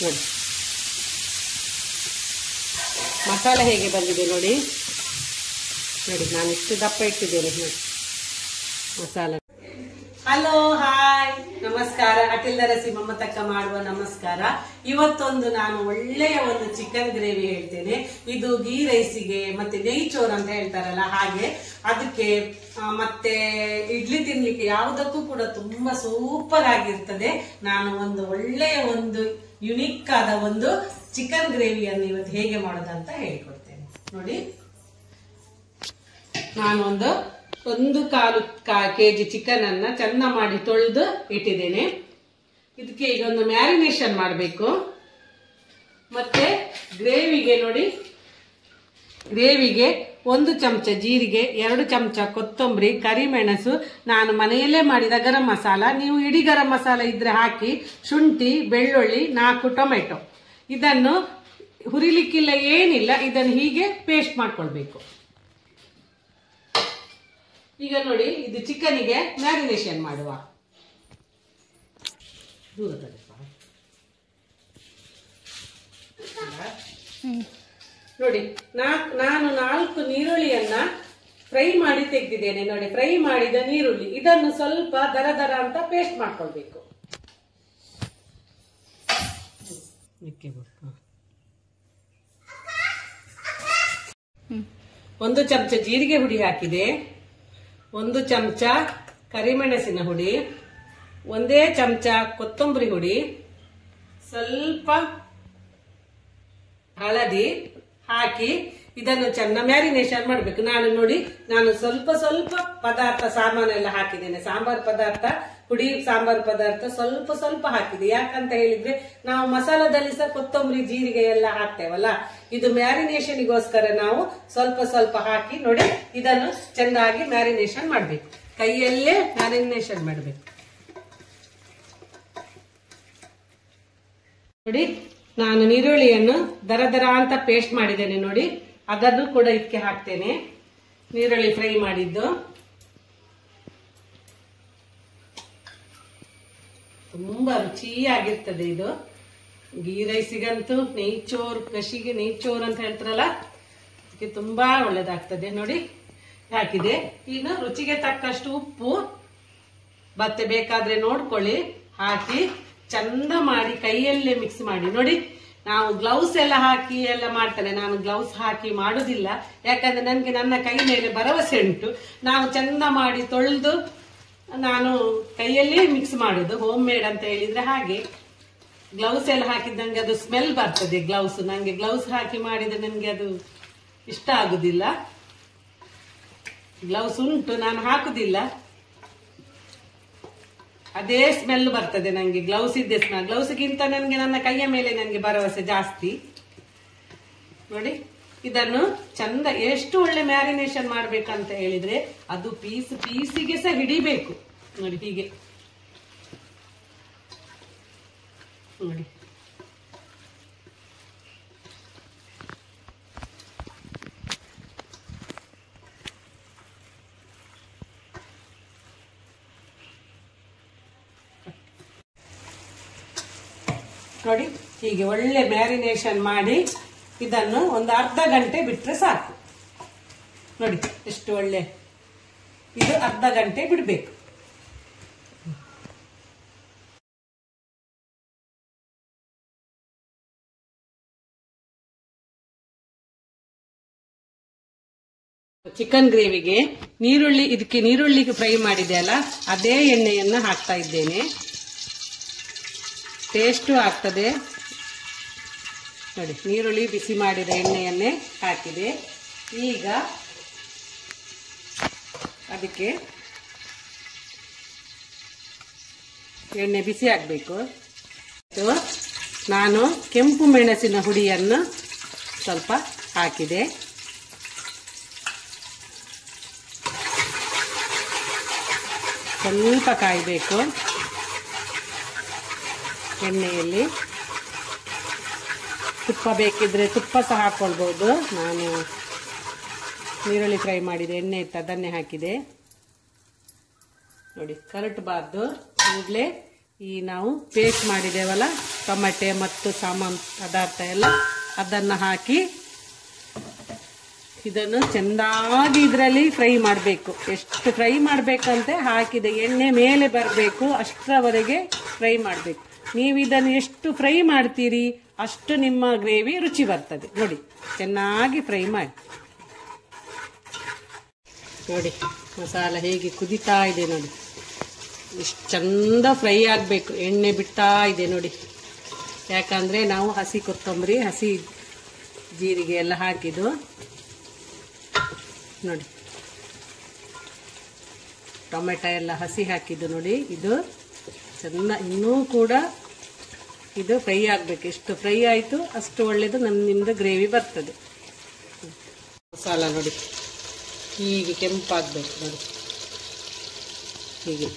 ನೋಡಿ ಮಸಾಲೆ ಹೇಗೆ ಬಂದಿದೆ ನೋಡಿ ನೋಡಿ ನಾನು ಇಷ್ಟು ದಪ್ಪ ಇಟ್ಟಿದ್ದೇನೆ ನೋಡಿ ಮಸಾಲೆ ಹಲೋ ಹಾಯ್ ನಮಸ್ಕಾರ ಅಟಿಲ್ ರಸಿ ಮಮತಕ್ಕ ಮಾಡುವ ನಮಸ್ಕಾರ ಇವತ್ತೊಂದು ನಾನು ಒಳ್ಳೆಯ ಒಂದು ಚಿಕನ್ ಗ್ರೇವಿ ಹೇಳ್ತೇನೆ ಇದು ಗೀ ರೈಸಿಗೆ ಮತ್ತೆ ನೆಯ್ಚೋರ್ ಅಂತ ಹೇಳ್ತಾರಲ್ಲ ಹಾಗೆ ಅದಕ್ಕೆ ಆ, ಮತ್ತೆ ಇಡ್ಲಿ ತಿನ್ಲಿಕ್ಕೆ ಯಾವುದಕ್ಕೂ ಕೂಡ ತುಂಬಾ ಸೂಪರ್ ಆಗಿರ್ತದೆ ನಾನು ಒಂದು ಒಳ್ಳೆಯ ಒಂದು ಯುನಿಕ್ ಆದ ಒಂದು ಚಿಕನ್ ಗ್ರೇವಿಯನ್ನು ಇವತ್ತು ಹೇಗೆ ಮಾಡೋದಂತ ಹೇಳ್ಕೊಡ್ತೇನೆ ನೋಡಿ ನಾನು ಒಂದು ಒಂದು ಕಾಲು ಕೆಜಿ ಚಿಕನ್ ಅನ್ನ ಚೆನ್ನ ಮಾಡಿ ತೊಳೆದು ಇಟ್ಟಿದ್ದೇನೆ ಇದಕ್ಕೆ ಈಗ ಒಂದು ಮ್ಯಾರಿನೇಷನ್ ಮಾಡಬೇಕು ಮತ್ತೆ ಗ್ರೇವಿಗೆ ನೋಡಿ ಗ್ರೇವಿಗೆ ಒಂದು ಚಮಚ ಜೀರಿಗೆ ಎರಡು ಚಮಚ ಕೊತ್ತಂಬರಿ ಕರಿಮೆಣಸು ನಾನು ಮನೆಯಲ್ಲೇ ಮಾಡಿದ ಗರಂ ಮಸಾಲ ನೀವು ಇಡೀ ಗರಂ ಮಸಾಲ ಇದ್ರೆ ಹಾಕಿ ಶುಂಠಿ ಬೆಳ್ಳುಳ್ಳಿ ನಾಲ್ಕು ಟೊಮೆಟೊ ಇದನ್ನು ಹುರಿಲಿಕ್ಕಿಲ್ಲ ಏನಿಲ್ಲ ಇದನ್ನು ಹೀಗೆ ಪೇಸ್ಟ್ ಮಾಡ್ಕೊಳ್ಬೇಕು ಈಗ ನೋಡಿ ಇದು ಚಿಕನಿಗೆ ಮ್ಯಾರಿನೇಷನ್ ಮಾಡುವ ದೂರ ತಡೆಪ್ಪ. ನೋಡಿ ನಾ- ನಾನು ನಾಲ್ಕು ನೀರುಳ್ಳಿಯನ್ನ ಫ್ರೈ ಮಾಡಿ ತೆಗೆದಿದ್ದೇನೆ ನೋಡಿ ಫ್ರೈ ಮಾಡಿದ ನೀರುಳ್ಳಿ ಇದನ್ನು ಸ್ವಲ್ಪ ದರ ದರ ಅಂತ ಪೇಸ್ಟ್ ಮಾಡ್ಕೊಳ್ಬೇಕು ಮಿಕ್ಕಿ ಬಿಡು. ಹ. ಒಂದು ಚಮಚ ಜೀರಿಗೆ ಹುಡಿ ಹಾಕಿದೆ ಒಂದು ಚಮಚ ಕರಿಮೆಣಸಿನ ಹುಡಿ ಒಂದೇ ಚಮಚ ಕೊತ್ತಂಬರಿ ಹುಡಿ ಸ್ವಲ್ಪ ಹಳದಿ ಹಾಕಿ ಇದನ್ನು ಚೆನ್ನ ಮ್ಯಾರಿನೇಷನ್ ಮಾಡಬೇಕು ನಾನು ನೋಡಿ ನಾನು ಸ್ವಲ್ಪ ಸ್ವಲ್ಪ ಪದಾರ್ಥ ಸಾಮಾನೆಲ್ಲ ಹಾಕಿದ್ದೇನೆ ಸಾಂಬಾರ್ ಪದಾರ್ಥ ಹುಡಿ ಸಾಂಬಾರ್ ಪದಾರ್ಥ ಸ್ವಲ್ಪ ಸ್ವಲ್ಪ ಹಾಕಿದೆ ಯಾಕಂತ ಹೇಳಿದ್ರೆ ನಾವು ಮಸಾಲದಲ್ಲಿ ಸಹ ಕೊತ್ತಂಬರಿ ಜೀರಿಗೆ ಎಲ್ಲ ಹಾಕ್ತೇವಲ್ಲ ಇದು ಮ್ಯಾರಿನೇಷನ್ಗೋಸ್ಕರ ನಾವು ಸ್ವಲ್ಪ ಸ್ವಲ್ಪ ಹಾಕಿ ನೋಡಿ ಇದನ್ನು ಚೆನ್ನಾಗಿ ಮ್ಯಾರಿನೇಷನ್ ಮಾಡಬೇಕು ಕೈಯಲ್ಲೇ ಮ್ಯಾರಿನೇಷನ್ ಮಾಡಬೇಕು ನೋಡಿ ನಾನು ನೀರುಳ್ಳಿಯನ್ನು ದರ ದರ ಅಂತ ಪೇಸ್ಟ್ ಮಾಡಿದ್ದೇನೆ ನೋಡಿ ಅದನ್ನು ಕೂಡ ಇದಕ್ಕೆ ಹಾಕ್ತೇನೆ ನೀರುಳ್ಳಿ ಫ್ರೈ ಮಾಡಿದ್ದು ತುಂಬಾ ರುಚಿಯಾಗಿರ್ತದೆ ಇದು ಗೀ ರೈಸಿಗಂತೂ ನೇಚೋರ್ ಕೃಷಿಗೆ ನೇಚೋರ್ ಅಂತ ಹೇಳ್ತಾರಲ್ಲ ಅದಕ್ಕೆ ತುಂಬಾ ಒಳ್ಳೇದಾಗ್ತದೆ ನೋಡಿ ಹಾಕಿದೆ ಇನ್ನು ರುಚಿಗೆ ತಕ್ಕಷ್ಟು ಉಪ್ಪು ಮತ್ತೆ ಬೇಕಾದ್ರೆ ನೋಡ್ಕೊಳ್ಳಿ ಹಾಕಿ ಚಂದ ಮಾಡಿ ಕೈಯಲ್ಲೇ ಮಿಕ್ಸ್ ಮಾಡಿ ನೋಡಿ ನಾವು ಗ್ಲೌಸ್ ಎಲ್ಲ ಹಾಕಿ ಎಲ್ಲ ಮಾಡ್ತಾರೆ ನಾನು ಗ್ಲೌಸ್ ಹಾಕಿ ಮಾಡುದಿಲ್ಲ ಯಾಕಂದ್ರೆ ನನಗೆ ನನ್ನ ಕೈ ಮೇಲೆ ಭರವಸೆ ಉಂಟು ನಾವು ಚಂದ ಮಾಡಿ ತೊಳೆದು ನಾನು ಕೈಯಲ್ಲೇ ಮಿಕ್ಸ್ ಮಾಡುದು ಹೋಮ್ ಮೇಡ್ ಅಂತ ಹೇಳಿದ್ರೆ ಹಾಗೆ ಗ್ಲೌಸ್ ಎಲ್ಲ ಹಾಕಿದಂಗೆ ಅದು ಸ್ಮೆಲ್ ಬರ್ತದೆ ಗ್ಲೌಸ್ ನಂಗೆ ಗ್ಲೌಸ್ ಹಾಕಿ ಮಾಡಿದ್ರೆ ನನಗೆ ಅದು ಇಷ್ಟ ಆಗುದಿಲ್ಲ ಗ್ಲೌಸ್ ಉಂಟು ನಾನು ಹಾಕುದಿಲ್ಲ ಅದೇ ಸ್ಮೆಲ್ ಬರ್ತದೆ ನನಗೆ ಗ್ಲೌಸ್ ಇದ್ದೆ ಸ್ಮೆಲ್ ಗ್ಲೌಸ್ಗಿಂತ ನನಗೆ ನನ್ನ ಕೈಯ ಮೇಲೆ ನನಗೆ ಭರವಸೆ ಜಾಸ್ತಿ ನೋಡಿ ಇದನ್ನು ಚಂದ ಎಷ್ಟು ಒಳ್ಳೆ ಮ್ಯಾರಿನೇಷನ್ ಮಾಡ್ಬೇಕಂತ ಹೇಳಿದ್ರೆ ಅದು ಪೀಸ್ ಪೀಸಿಗೆ ಸಹ ಹಿಡಿಬೇಕು ನೋಡಿ ಹೀಗೆ ನೋಡಿ ನೋಡಿ ಹೀಗೆ ಒಳ್ಳೆ ಮ್ಯಾರಿನೇಷನ್ ಮಾಡಿ ಇದನ್ನು ಒಂದು ಅರ್ಧ ಗಂಟೆ ಬಿಟ್ರೆ ಸಾಕು ನೋಡಿ ಎಷ್ಟು ಒಳ್ಳೆ ಇದು ಅರ್ಧ ಗಂಟೆ ಬಿಡಬೇಕು ಚಿಕನ್ ಗ್ರೇವಿಗೆ ನೀರುಳ್ಳಿ ಇದಕ್ಕೆ ನೀರುಳ್ಳಿಗೆ ಫ್ರೈ ಮಾಡಿದೆ ಅಲ್ಲ ಅದೇ ಎಣ್ಣೆಯನ್ನು ಹಾಕ್ತಾ ಇದ್ದೇನೆ ಟೇಸ್ಟು ಆಗ್ತದೆ ನೋಡಿ ನೀರುಳ್ಳಿ ಬಿಸಿ ಮಾಡಿದ ಎಣ್ಣೆಯನ್ನೇ ಹಾಕಿದೆ ಈಗ ಅದಕ್ಕೆ ಎಣ್ಣೆ ಬಿಸಿ ಆಗಬೇಕು ನಾನು ಕೆಂಪು ಮೆಣಸಿನ ಹುಡಿಯನ್ನು ಸ್ವಲ್ಪ ಹಾಕಿದೆ ಸ್ವಲ್ಪ ಕಾಯಬೇಕು ಎಣ್ಣೆಯಲ್ಲಿ ತುಪ್ಪ ಬೇಕಿದ್ರೆ ತುಪ್ಪ ಸಹ ಹಾಕ್ಕೊಳ್ಬೋದು ನಾನು ನೀರುಳ್ಳಿ ಫ್ರೈ ಮಾಡಿದೆ ಎಣ್ಣೆ ಇತ್ತು ಅದನ್ನೇ ಹಾಕಿದೆ ನೋಡಿ ಕರಟಬಾರ್ದು ಈಗಲೇ ಈ ನಾವು ಪೇಸ್ಟ್ ಮಾಡಿದ್ದೇವಲ್ಲ ಟೊಮೆಟೆ ಮತ್ತು ಸಾಮಾನು ಪದಾರ್ಥ ಎಲ್ಲ ಅದನ್ನು ಹಾಕಿ ಇದನ್ನು ಚೆಂದಾಗಿ ಇದರಲ್ಲಿ ಫ್ರೈ ಮಾಡಬೇಕು ಎಷ್ಟು ಫ್ರೈ ಮಾಡಬೇಕಂತೆ ಹಾಕಿದ ಎಣ್ಣೆ ಮೇಲೆ ಬರಬೇಕು ಅಷ್ಟರವರೆಗೆ ಫ್ರೈ ಮಾಡಬೇಕು ನೀವು ಇದನ್ನು ಎಷ್ಟು ಫ್ರೈ ಮಾಡ್ತೀರಿ ಅಷ್ಟು ನಿಮ್ಮ ಗ್ರೇವಿ ರುಚಿ ಬರ್ತದೆ ನೋಡಿ ಚೆನ್ನಾಗಿ ಫ್ರೈ ಮಾಡಿ ನೋಡಿ ಮಸಾಲ ಹೇಗೆ ಕುದಿತಾ ಇದೆ ನೋಡಿ ಇಷ್ಟು ಚಂದ ಫ್ರೈ ಆಗಬೇಕು ಎಣ್ಣೆ ಬಿಡ್ತಾ ಇದೆ ನೋಡಿ ಯಾಕಂದರೆ ನಾವು ಹಸಿ ಕೊತ್ತಂಬರಿ ಹಸಿ ಜೀರಿಗೆ ಎಲ್ಲ ಹಾಕಿದ್ದು ನೋಡಿ ಟೊಮೆಟೊ ಎಲ್ಲ ಹಸಿ ಹಾಕಿದ್ದು ನೋಡಿ ಇದು ಚೆಂದ ಇನ್ನೂ ಕೂಡ ಇದು ಫ್ರೈ ಆಗಬೇಕು ಎಷ್ಟು ಫ್ರೈ ಆಯಿತು ಅಷ್ಟು ಒಳ್ಳೆಯದು ನಮ್ಮ ನಿಮ್ಮದು ಗ್ರೇವಿ ಬರ್ತದೆ ಮಸಾಲ ನೋಡಿ ಹೀಗೆ ಕೆಂಪಾಗಬೇಕು ನೋಡಿ ಹೀಗೆ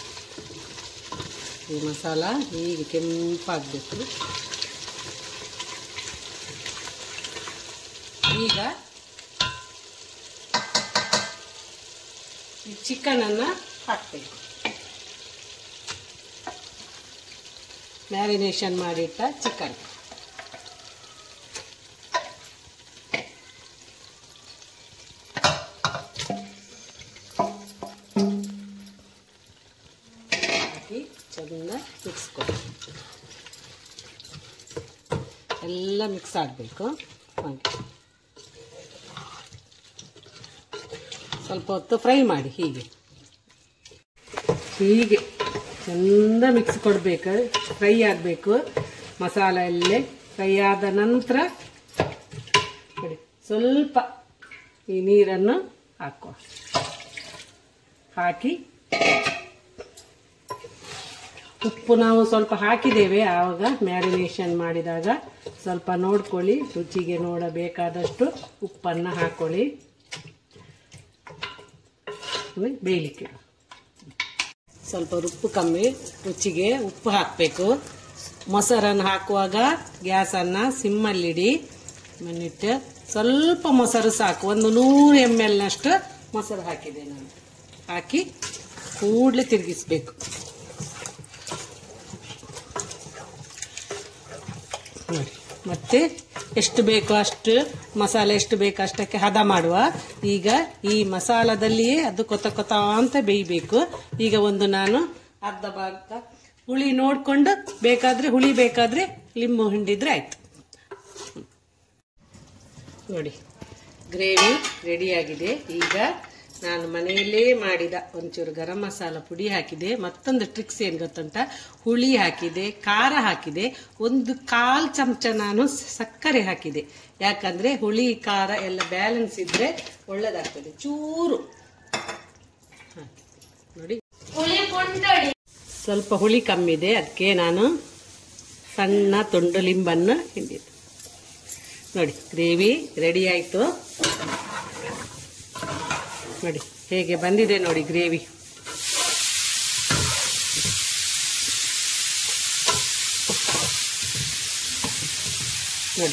ಈ ಮಸಾಲ ಹೀಗೆ ಕೆಂಪಾಗಬೇಕು ಈಗ ಈ ಚಿಕನನ್ನು ಹಾಕಬೇಕು ಮ್ಯಾರಿನೇಷನ್ ಮಾಡಿಟ್ಟ ಚಿಕನ್ ಹಾಕಿ ಚೆಂದ ಮಿಕ್ಸ್ ಕೊಡಿ ಎಲ್ಲ ಮಿಕ್ಸ್ ಆಗಬೇಕು ಹಾಗೆ ಸ್ವಲ್ಪ ಹೊತ್ತು ಫ್ರೈ ಮಾಡಿ ಹೀಗೆ ಹೀಗೆ ಚೆಂದ ಮಿಕ್ಸ್ ಕೊಡಬೇಕು ಫ್ರೈ ಆಗಬೇಕು ಮಸಾಲ ಎಲ್ಲೇ ಫ್ರೈ ಆದ ನಂತರ ನೋಡಿ ಸ್ವಲ್ಪ ಈ ನೀರನ್ನು ಹಾಕುವ ಹಾಕಿ ಉಪ್ಪು ನಾವು ಸ್ವಲ್ಪ ಹಾಕಿದ್ದೇವೆ ಆವಾಗ ಮ್ಯಾರಿನೇಷನ್ ಮಾಡಿದಾಗ ಸ್ವಲ್ಪ ನೋಡ್ಕೊಳ್ಳಿ ರುಚಿಗೆ ನೋಡಬೇಕಾದಷ್ಟು ಉಪ್ಪನ್ನು ಹಾಕ್ಕೊಳ್ಳಿ ಆಮೇಲೆ ಬೇಯಲಿಕ್ಕೆ ಇಡು. ಸ್ವಲ್ಪ ಉಪ್ಪು ಕಮ್ಮಿ ರುಚಿಗೆ ಉಪ್ಪು ಹಾಕಬೇಕು ಮೊಸರನ್ನು ಹಾಕುವಾಗ ಗ್ಯಾಸನ್ನು ಸಿಮ್ಮಲ್ಲಿಡಿ ಮಿನಿಟ್ ಸ್ವಲ್ಪ ಮೊಸರು ಸಾಕು ಒಂದು ನೂರು ಎಮ್ ಎಲ್ನಷ್ಟು ಮೊಸರು ಹಾಕಿದೆ ನಾನು ಹಾಕಿ ಕೂಡಲೇ ತಿರುಗಿಸ್ಬೇಕು ನೋಡಿ ಮತ್ತೆ ಎಷ್ಟು ಬೇಕೋ ಅಷ್ಟು ಮಸಾಲೆ ಎಷ್ಟು ಬೇಕೋ ಅಷ್ಟಕ್ಕೆ ಹದ ಮಾಡುವ ಈಗ ಈ ಮಸಾಲದಲ್ಲಿಯೇ ಅದು ಕೊತ ಕೊತ ಅಂತ ಬೇಯಬೇಕು ಈಗ ಒಂದು ನಾನು ಅರ್ಧ ಭಾಗ ಹುಳಿ ನೋಡಿಕೊಂಡು ಬೇಕಾದ್ರೆ ಹುಳಿ ಬೇಕಾದ್ರೆ ಲಿಂಬು ಹಿಂಡಿದ್ರೆ ಆಯ್ತು ನೋಡಿ ಗ್ರೇವಿ ರೆಡಿಯಾಗಿದೆ ಈಗ ನಾನು ಮನೆಯಲ್ಲೇ ಮಾಡಿದ ಒಂಚೂರು ಗರಂ ಮಸಾಲ ಪುಡಿ ಹಾಕಿದೆ ಮತ್ತೊಂದು ಟ್ರಿಕ್ಸ್ ಏನು ಗೊತ್ತುಂಟ ಹುಳಿ ಹಾಕಿದೆ ಖಾರ ಹಾಕಿದೆ ಒಂದು ಕಾಲು ಚಮಚ ನಾನು ಸಕ್ಕರೆ ಹಾಕಿದೆ ಯಾಕಂದ್ರೆ ಹುಳಿ ಖಾರ ಎಲ್ಲ ಬ್ಯಾಲೆನ್ಸ್ ಇದ್ರೆ ಒಳ್ಳೇದಾಗ್ತದೆ ಚೂರು ಹ, ನೋಡಿ ಸ್ವಲ್ಪ ಹುಳಿ ಕಮ್ಮಿ ಇದೆ ಅದಕ್ಕೆ ನಾನು ಸಣ್ಣ ತುಂಡು ಲಿಂಬನ್ನು ಹಿಂಡಿದೆ ನೋಡಿ ಗ್ರೇವಿ ರೆಡಿ ಆಯಿತು ನೋಡಿ ಹೇಗೆ ಬಂದಿದೆ ನೋಡಿ ಗ್ರೇವಿ ನೋಡಿ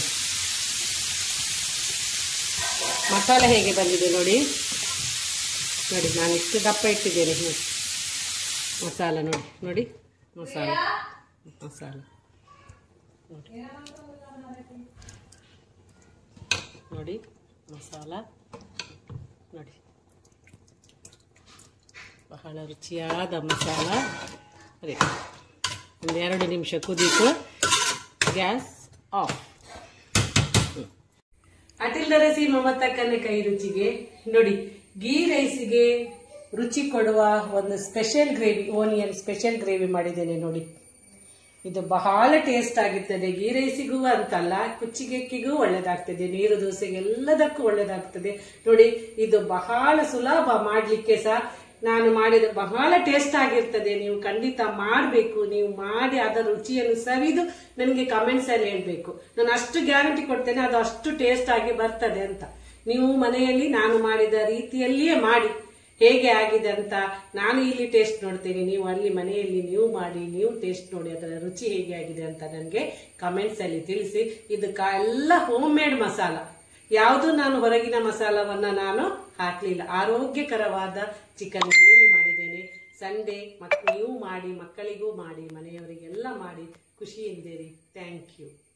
ಮಸಾಲೆ ಹೇಗೆ ಬಂದಿದೆ ನೋಡಿ ನೋಡಿ ನಾನು ಇಷ್ಟು ದಪ್ಪ ಇಟ್ಟಿದ್ದೇನೆ ನೋಡಿ ಮಸಾಲ ನೋಡಿ ನೋಡಿ ಮಸಾಲ ಮಸಾಲ ನೋಡಿ ನೋಡಿ ಮಸಾಲ ನೋಡಿ ಬಹಳ ರುಚಿಯಾದ ಮಸಾಲ ಅದೇ ಒಂದೆರಡು ನಿಮಿಷ ಕುದೀತು ಗ್ಯಾಸ್ ಆಫ್ ಅಟಿಲ್ ದರಸಿ ಮಮತಕ್ಕನ ಕೈ ರುಚಿಗೆ ನೋಡಿ ಗೀ ರೈಸಿಗೆ ರುಚಿ ಕೊಡುವ ಒಂದು special gravy onion special gravy ಮಾಡಿದ್ದೇನೆ ನೋಡಿ ಇದು ಬಹಳ ಟೇಸ್ಟ್ ಆಗಿರ್ತದೆ ಗೀ ರೈಸಿಗೂ ಅಂತಲ್ಲ ಕುಚ್ಚಿಗೆಕ್ಕಿಗೂ ಒಳ್ಳೇದಾಗ್ತದೆ ನೀರು ದೋಸೆಗೆ ಎಲ್ಲದಕ್ಕೂ ಒಳ್ಳೇದಾಗ್ತದೆ ನೋಡಿ ಇದು ಬಹಳ ಸುಲಭ ಮಾಡ್ಲಿಕ್ಕೆ ಸಹ ನಾನು ಮಾಡಿದ ಬಹಳ ಟೇಸ್ಟ್ ಆಗಿರ್ತದೆ ನೀವು ಖಂಡಿತ ಮಾಡಬೇಕು ನೀವು ಮಾಡಿ ಅದರ ರುಚಿಯನ್ನು ಸವಿದು ನನಗೆ ಕಮೆಂಟ್ಸ್ ಅಲ್ಲಿ ಹೇಳ್ಬೇಕು ನಾನು ಅಷ್ಟು ಗ್ಯಾರಂಟಿ ಕೊಡ್ತೇನೆ ಅದು ಅಷ್ಟು ಟೇಸ್ಟ್ ಆಗಿ ಬರ್ತದೆ ಅಂತ ನೀವು ಮನೆಯಲ್ಲಿ ನಾನು ಮಾಡಿದ ರೀತಿಯಲ್ಲಿಯೇ ಮಾಡಿ ಹೇಗೆ ಆಗಿದೆ ಅಂತ ನಾನು ಇಲ್ಲಿ ಟೇಸ್ಟ್ ನೋಡ್ತೇನೆ ನೀವು ಅಲ್ಲಿ ಮನೆಯಲ್ಲಿ ನೀವು ಮಾಡಿ ನೀವು ಟೇಸ್ಟ್ ನೋಡಿ ಅದರ ರುಚಿ ಹೇಗೆ ಆಗಿದೆ ಅಂತ ನನಗೆ ಕಮೆಂಟ್ಸ್ ಅಲ್ಲಿ ತಿಳಿಸಿ ಇದು ಕಾ- ಎಲ್ಲ ಹೋಮ್ ಮೇಡ್ ಮಸಾಲ ಯಾವುದು ನಾನು ಹೊರಗಿನ ಮಸಾಲವನ್ನ ನಾನು ಹಾಕ್ಲಿಲ್ಲ ಆರೋಗ್ಯಕರವಾದ ಚಿಕನ್ ಗ್ರೇವಿ ಮಾಡಿದ್ದೇನೆ ಸಂಡೇ ಮಕ್ ನೀವು ಮಾಡಿ ಮಕ್ಕಳಿಗೂ ಮಾಡಿ ಮನೆಯವರಿಗೆಲ್ಲ ಮಾಡಿ ಖುಷಿಯಿಂದಿರಿ ಥ್ಯಾಂಕ್ ಯು